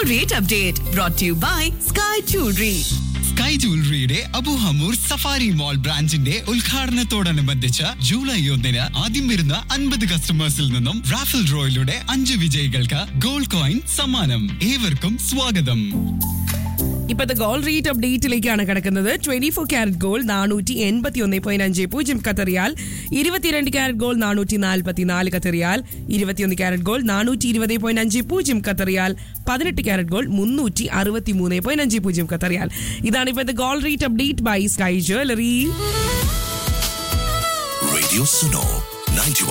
gold rate update brought to you by Sky Jewelry. Sky ജ്വല്ലറിയുടെ Abu Hamour safari mall ബ്രാഞ്ചിന്റെ ഉദ്ഘാടനത്തോടനുബന്ധിച്ച് July ഒന്നിന് ആദ്യം വരുന്ന അൻപത് കസ്റ്റമേഴ്സിൽ നിന്നും റാഫൽ ഡ്രോയിലൂടെ അഞ്ച് വിജയികൾക്ക് ഗോൾഡ് കോയിൻ സമ്മാനം ഏവർക്കും സ്വാഗതം ഇപ്പോഴത്തെ ഗോൾഡ് റേറ്റ് അപ്ഡേറ്റിലേക്കാണ് കിടക്കുന്നത് ട്വന്റി ഫോർ ക്യാരറ്റ് ഗോൾഡ് നാനൂറ്റി എൺപത്തി ഒന്ന് പോയിന്റ് അഞ്ച് പൂജ്യം കത്തറിയാൽ ഇരുപത്തിരണ്ട് ക്യാരറ്റ് ഗോൾഡ് നാനൂറ്റി നാൽപ്പത്തി നാല് കത്തറിയാൽ ഇരുപത്തിയൊന്ന് ക്യാരറ്റ് ഗോൾഡ് നാനൂറ്റി ഇരുപത് പോയിന്റ് അഞ്ച് പൂജ്യം കത്തറിയാൽ പതിനെട്ട് ക്യാരറ്റ് ഗോൾഡ് മുന്നൂറ്റി അറുപത്തി മൂന്ന് പോയിന്റ് അഞ്ച് പൂജ്യം കത്തറിയാൽ ഇതാണ് ഇപ്പോഴത്തെ gold rate update by Sky Jewellery Radio Suno 91